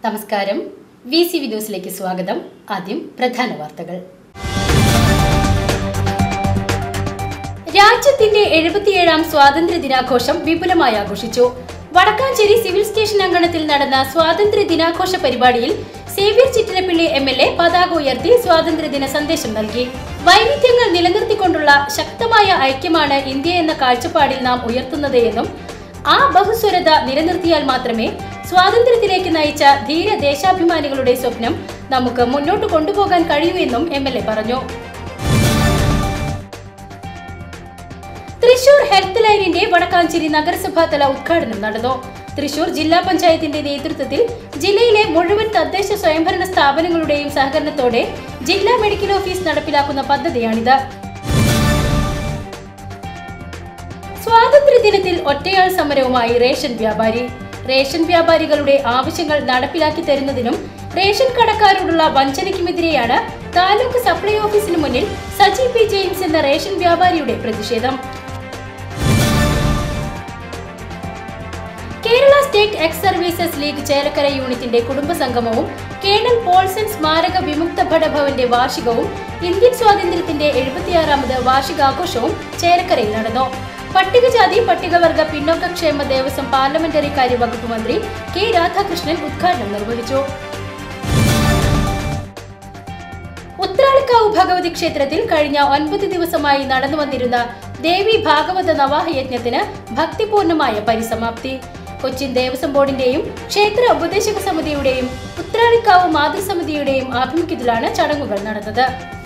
നമസ്കാരം V C V ന്യൂസിലേക്ക് സ്വാഗതം ആദ്യം പ്രധാന വാർത്തകൾ രാജ്യത്തിന്റെ എഴുപത്തിയേഴാം സ്വാതന്ത്ര്യ ദിനാഘോഷം വിപുലമായി ആഘോഷിച്ചു വടക്കാഞ്ചേരി സിവിൽ സ്റ്റേഷൻ അങ്കണത്തിൽ നടന്ന സ്വാതന്ത്ര്യ ദിനാഘോഷ പരിപാടിയിൽ Xavier Chittilappilly M L A പതാക ഉയർത്തി സ്വാതന്ത്ര്യദിന സന്ദേശം നൽകി വൈവിധ്യങ്ങൾ നിലനിർത്തിക്കൊണ്ടുള്ള ശക്തമായ ഐക്യമാണ് ഇന്ത്യ എന്ന കാഴ്ചപ്പാടിൽ നാം ഉയർത്തുന്നത് എന്നും ആ ബഹുസ്വരത നിലനിർത്തിയാൽ മാത്രമേ സ്വാതന്ത്ര്യത്തിലേക്ക് നയിച്ച ധീര ദേശാഭിമാനികളുടെ സ്വപ്നം നമുക്ക് മുന്നോട്ട് കൊണ്ടുപോകാൻ കഴിയൂ എന്നും എം എൽ എ പറഞ്ഞു തൃശൂർ ഹെൽത്ത് ലൈനിന്റെ വടക്കാഞ്ചേരി നഗരസഭാ തല ഉദ്ഘാടനം നടന്നു തൃശൂർ ജില്ലാ പഞ്ചായത്തിന്റെ നേതൃത്വത്തിൽ ജില്ലയിലെ മുഴുവൻ തദ്ദേശ സ്വയംഭരണ സ്ഥാപനങ്ങളുടെയും സഹകരണത്തോടെ ജില്ലാ മെഡിക്കൽ ഓഫീസ് നടപ്പിലാക്കുന്ന പദ്ധതിയാണിത് സ്വാതന്ത്ര്യദിനത്തിൽ ഒറ്റയാൾ സമരവുമായി റേഷൻ വ്യാപാരി റേഷൻ വ്യാപാരികളുടെ ആവശ്യങ്ങൾ നടപ്പിലാക്കി തരുന്നതിനും റേഷൻ കടക്കാരോടുള്ള വഞ്ചനയ്ക്കുമെതിരെയാണ് താലൂക്ക് സപ്ലൈ ഓഫീസിന് മുന്നിൽ സജി പി ജെയിംസ് എന്ന റേഷൻ വ്യാപാരിയുടെ പ്രതിഷേധം Kerala state ex services league Chelakkara യൂണിറ്റിന്റെ കുടുംബസംഗമവും കേണൽ പോൾസൺ സ്മാരക വിമുക്ത ഭടഭവന്റെ വാർഷികവും ഇന്ത്യൻ സ്വാതന്ത്ര്യത്തിന്റെ എഴുപത്തിയാറാമത് വാർഷികാഘോഷവും ചേലക്കരയിൽ നടന്നു പട്ടികജാതി പട്ടികവർഗ പിന്നോക്കക്ഷേമ ദേവസ്വം പാർലമെന്ററി കാര്യ വകുപ്പ് മന്ത്രി കെ രാധാകൃഷ്ണൻ ഉദ്ഘാടനം നിർവഹിച്ചു ഉത്രാളിക്കാവ് ഭഗവതി ക്ഷേത്രത്തിൽ കഴിഞ്ഞ ഒൻപത് ദിവസമായി നടന്നു വന്നിരുന്ന ദേവി ഭാഗവത നവാഹ യജ്ഞത്തിന് ഭക്തിപൂർണമായ പരിസമാപ്തി കൊച്ചിൻ ദേവസ്വം ബോർഡിന്റെയും ക്ഷേത്ര ഉപദേശക സമിതിയുടെയും ഉത്രാളിക്കാവ് മാതൃസമിതിയുടെയും ആഭിമുഖ്യത്തിലാണ് ചടങ്ങുകൾ നടന്നത്